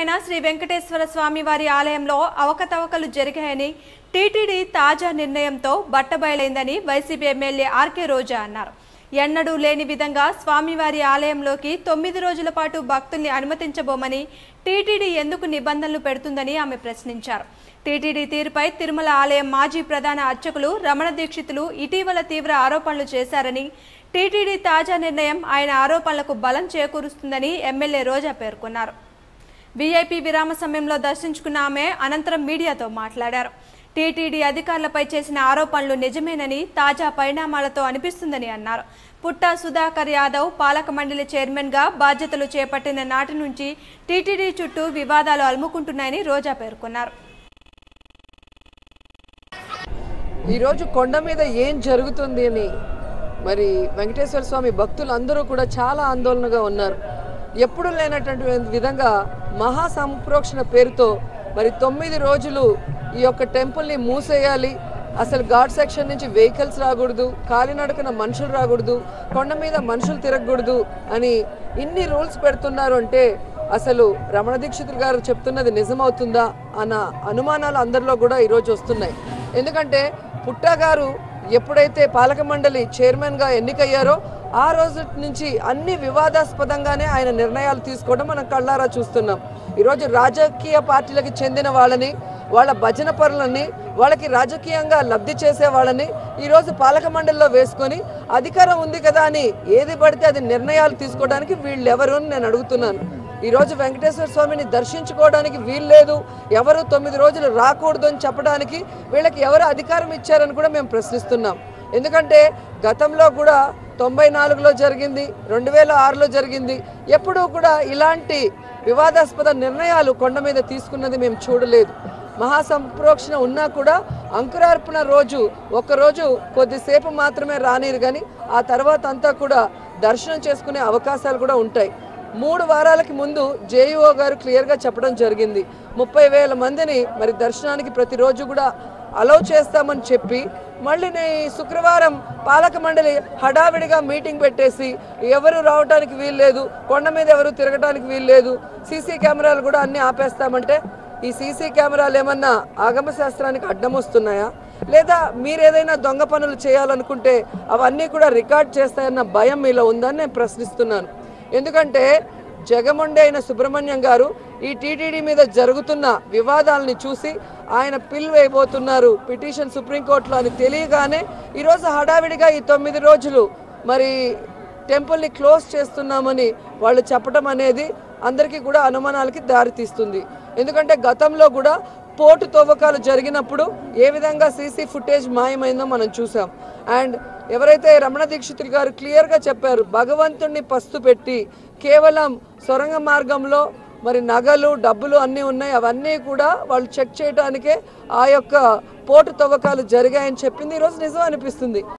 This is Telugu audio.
అయిన శ్రీ వెంకటేశ్వర స్వామి వారి ఆలయంలో అవకతవకలు జరిగాయని టీటీడీ తాజా నిర్ణయంతో బట్టబయలైందని వైసీపీ ఎమ్మెల్యే ఆర్కే రోజా అన్నారు ఎన్నడూ లేని విధంగా స్వామివారి ఆలయంలోకి తొమ్మిది రోజుల పాటు భక్తుల్ని అనుమతించబోమని టీటీడీ ఎందుకు నిబంధనలు పెడుతుందని ఆమె ప్రశ్నించారు టీటీడీ తీరుపై తిరుమల ఆలయం మాజీ ప్రధాన అర్చకులు రమణ దీక్షితులు ఇటీవల తీవ్ర ఆరోపణలు చేశారని టీటీడీ తాజా నిర్ణయం ఆయన ఆరోపణలకు బలం చేకూరుస్తుందని ఎమ్మెల్యే రోజా పేర్కొన్నారు వీఐపీ విరామ సమయంలో దర్శించుకున్న ఆమె అనంతరం మీడియాతో మాట్లాడారు టీటీడీ అధికారులపై చేసిన ఆరోపణలు నిజమేనని తాజా పరిణామాలతో అనిపిస్తుందని అన్నారు పుట్టా సుధాకర్ యాదవ్ పాలక మండలి చైర్మన్గా బాధ్యతలు చేపట్టిన నాటి నుంచి టీటీడీ చుట్టూ వివాదాలు అలుముకుంటున్నాయని రోజా పేర్కొన్నారు ఈరోజు కొండ మీద ఏం జరుగుతుంది అని మరి వెంకటేశ్వర స్వామి భక్తులు అందరూ కూడా చాలా ఆందోళనగా ఉన్నారు ఎప్పుడు లేనటువంటి విధంగా మహా సంప్రోక్షణ పేరుతో మరి తొమ్మిది రోజులు ఈ యొక్క టెంపుల్ని మూసేయాలి అసలు ఘాట్ సెక్షన్ నుంచి వెహికల్స్ రాకూడదు కాలినడకన మనుషులు రాకూడదు కొండ మీద మనుషులు తిరగకూడదు అని ఇన్ని రూల్స్ పెడుతున్నారు అంటే అసలు రమణ దీక్షితులు గారు చెప్తున్నది నిజమవుతుందా అన్న అనుమానాలు అందరిలో కూడా ఈరోజు వస్తున్నాయి ఎందుకంటే పుట్టా గారు ఎప్పుడైతే పాలక మండలి చైర్మన్గా ఎన్నికయ్యారో ఆ రోజు నుంచి అన్ని వివాదాస్పదంగానే ఆయన నిర్ణయాలు తీసుకోవడం మనం కళ్ళారా చూస్తున్నాం ఈరోజు రాజకీయ పార్టీలకు చెందిన వాళ్ళని వాళ్ళ భజన పరులని వాళ్ళకి రాజకీయంగా లబ్ధి చేసే వాళ్ళని ఈరోజు పాలక మండలిలో వేసుకొని అధికారం ఉంది కదా అని ఏది పడితే అది నిర్ణయాలు తీసుకోవడానికి వీళ్ళెవరు అని నేను అడుగుతున్నాను ఈరోజు వెంకటేశ్వర స్వామిని దర్శించుకోవడానికి వీల్లేదు ఎవరు తొమ్మిది రోజులు రాకూడదు అని చెప్పడానికి వీళ్ళకి ఎవరు అధికారం ఇచ్చారని కూడా మేము ప్రశ్నిస్తున్నాం ఎందుకంటే గతంలో కూడా తొంభై నాలుగులో జరిగింది రెండు వేల ఆరులో జరిగింది ఎప్పుడూ కూడా ఇలాంటి వివాదాస్పద నిర్ణయాలు కొండ మీద తీసుకున్నది మేము చూడలేదు మహాసంప్రోక్షణ ఉన్నా కూడా అంకురార్పణ రోజు ఒక్కరోజు కొద్దిసేపు మాత్రమే రానిరు కానీ ఆ తర్వాత అంతా కూడా దర్శనం చేసుకునే అవకాశాలు కూడా ఉంటాయి మూడు వారాలకి ముందు జేఈఓ గారు క్లియర్గా చెప్పడం జరిగింది ముప్పై వేల మందిని మరి దర్శనానికి ప్రతిరోజు కూడా అలౌ చేస్తామని చెప్పి మళ్ళీ నే ఈ శుక్రవారం పాలక మండలి హడావిడిగా మీటింగ్ పెట్టేసి ఎవరు రావడానికి వీల్లేదు కొండ మీద ఎవరు తిరగడానికి వీల్లేదు సీసీ కెమెరాలు కూడా అన్నీ ఆపేస్తామంటే ఈ సీసీ కెమెరాలు ఏమన్నా ఆగమ శాస్త్రానికి అడ్డం వస్తున్నాయా లేదా మీరు ఏదైనా దొంగ పనులు చేయాలనుకుంటే అవన్నీ కూడా రికార్డ్ చేస్తాయన్న భయం మీలో ఉందని నేను ప్రశ్నిస్తున్నాను ఎందుకంటే జగముండే అయిన సుబ్రహ్మణ్యం గారు ఈ టీటీడీ మీద జరుగుతున్న వివాదాలని చూసి ఆయన పిల్ వేయబోతున్నారు పిటిషన్ సుప్రీంకోర్టులో అని తెలియగానే ఈరోజు హడావిడిగా ఈ తొమ్మిది రోజులు మరి టెంపుల్ని క్లోజ్ చేస్తున్నామని వాళ్ళు చెప్పడం అనేది అందరికీ కూడా అనుమానాలకి దారితీస్తుంది ఎందుకంటే గతంలో కూడా పోటు తవ్వకాలు జరిగినప్పుడు ఏ విధంగా సీసీ ఫుటేజ్ మాయమైందో మనం చూసాం అండ్ ఎవరైతే రమణ దీక్షితులు గారు క్లియర్గా చెప్పారు భగవంతుణ్ణి పస్తు పెట్టి కేవలం సొరంగ మార్గంలో మరి నగలు డబ్బులు అన్నీ ఉన్నాయి అవన్నీ కూడా వాళ్ళు చెక్ చేయడానికే ఆ యొక్క పోటు తవ్వకాలు జరిగాయని చెప్పింది ఈరోజు నిజం అనిపిస్తుంది